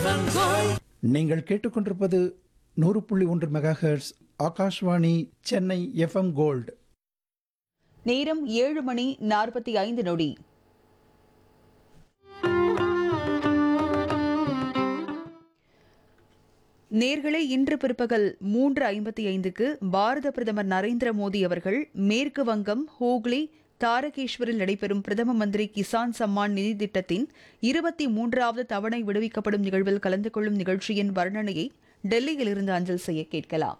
நீங்கள் கேட்டுக்கொண்டிருப்பது நூறு புள்ளி ஒன்று megahertz Akashvani Chennai FM gold நேரம் ஏழு மணி நாற்பத்தி ஐந்து நொடி நேர்களே இன்று பிற்பகல் மூன்று ஐம்பத்தி ஐந்துக்கு பாரத பிரதமர் நரேந்திர மோடி அவர்கள் மேற்கு வங்கம் ஹூக்ளி தாரகேஸ்வரில் நடைபெறும் பிரதம மந்திரி கிசான் சம்மான் நிதி திட்டத்தின் இருபத்தி மூன்றாவது தவணை விடுவிக்கப்படும் நிகழ்வில் கலந்து கொள்ளும் நிகழ்ச்சியின் வர்ணனையை டெல்லியிலிருந்து அஞ்சல் செய்ய கேட்கலாம்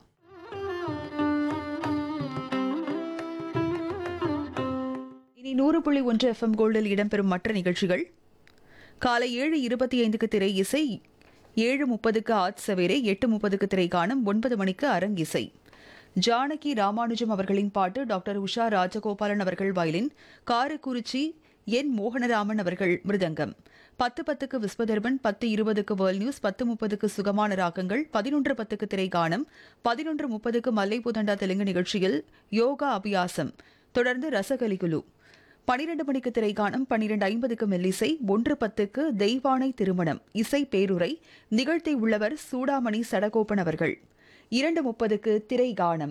இனி நூறு புள்ளி ஒன்று எஃப்எம் கோல்டில் இடம்பெறும் மற்ற நிகழ்ச்சிகள் காலை ஏழு இருபத்தி ஐந்துக்கு திரை இசை ஏழு முப்பதுக்கு ஆத் சவேரே எட்டு முப்பதுக்கு திரை காணும் ஒன்பது மணிக்கு அரங்கிசை ஜானகி ராமானுஜம் அவர்களின் பாட்டு டாக்டர் உஷா ராஜகோபாலன் அவர்கள் வயலின் காரக்குறிச்சி என் மோகனராமன் அவர்கள் மிருதங்கம் பத்து பத்துக்கு விஸ்வதர்பன் பத்து இருபதுக்கு வேர்ல்ட் நியூஸ் பத்து முப்பதுக்கு சுகமான ராகங்கள் பதினொன்று பத்துக்கு திரை காணும் பதினொன்று முப்பதுக்கு மல்லைபுதண்டா தெலுங்கு நிகழ்ச்சியில் யோகா அபியாசம் தொடர்ந்து ரசகலிகுலு பனிரெண்டு மணிக்கு திரைக்காணம் பனிரெண்டு ஐம்பதுக்கு மெல்லிசை ஒன்று பத்துக்கு தெய்வானை திருமணம் இசை பேருரை நிகழ்த்தி உள்ளவர் சூடாமணி சடகோபன் அவர்கள் இரண்டு முப்பதுக்கு திரைகானம்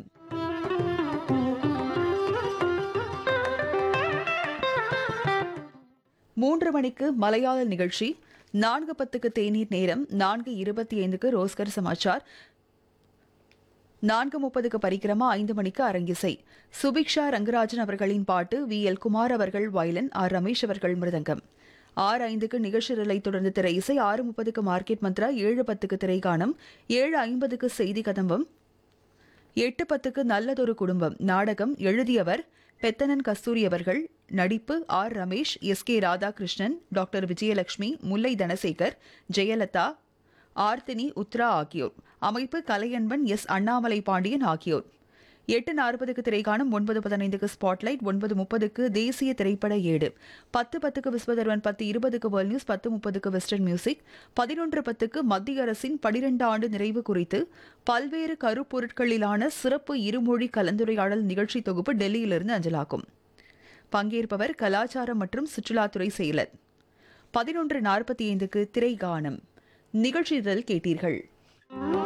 மூன்று மணிக்கு மலையாள நிகழ்ச்சி நான்கு பத்துக்கு தேநீர் நேரம் நான்கு இருபத்தி ஐந்துக்கு ரோஸ்கர் சமாச்சார் நான்கு முப்பதுக்கு பரிக்கிரமா ஐந்து மணிக்கு அரங்கிசை சுபிக்ஷா ரங்கராஜன் அவர்களின் பாட்டு வி எல் குமார் அவர்கள் வயலன் ஆர் ரமேஷ் அவர்கள் மிருதங்கம் ஆறு ஐந்துக்கு நிகழ்ச்சி நிலை தொடர்ந்து திரை இசை ஆறு முப்பதுக்கு மார்க்கெட் மந்த்ரா ஏழு பத்துக்கு திரைகானம் ஏழு ஐம்பதுக்கு செய்தி கதம்பம் எட்டு பத்துக்கு நல்லதொரு குடும்பம் நாடகம் எழுதியவர் பெத்தனன் கஸ்தூரி அவர்கள் நடிப்பு R Ramesh S K Radhakrishnan doctor Vijayalakshmi Mullai Dhanasekar Jayalatha Aarthini Uthra ஆகியோர் அமைப்பு கலையன்பன் எஸ் அண்ணாமலை பாண்டியன் ஆகியோர் எட்டு நாற்பதுக்கு திரைக்காணும் ஒன்பது பதினைந்துக்கு ஸ்பாட்லைட் ஒன்பது முப்பதுக்கு தேசிய திரைப்பட ஏடு பத்து பத்துக்கு விஸ்வதர்வன் பத்து இருபதுக்கு வேர்ல்ட் நியூஸ் பத்து முப்பதுக்கு வெஸ்டர்ன் மியூசிக் பதினொன்று பத்துக்கு மத்திய அரசின் பனிரெண்டு ஆண்டு நிறைவு குறித்து பல்வேறு கருப்பொருட்களிலான சிறப்பு இருமொழி கலந்துரையாடல் நிகழ்ச்சி தொகுப்பு டெல்லியிலிருந்து அஞ்சலாகும் பங்கேற்பவர் கலாச்சாரம் மற்றும் சுற்றுலாத்துறை செயலர் பதினொன்று நாற்பத்தி ஐந்துக்கு திரைகானம் நிகழ்ச்சிதல் கேட்டீர்கள்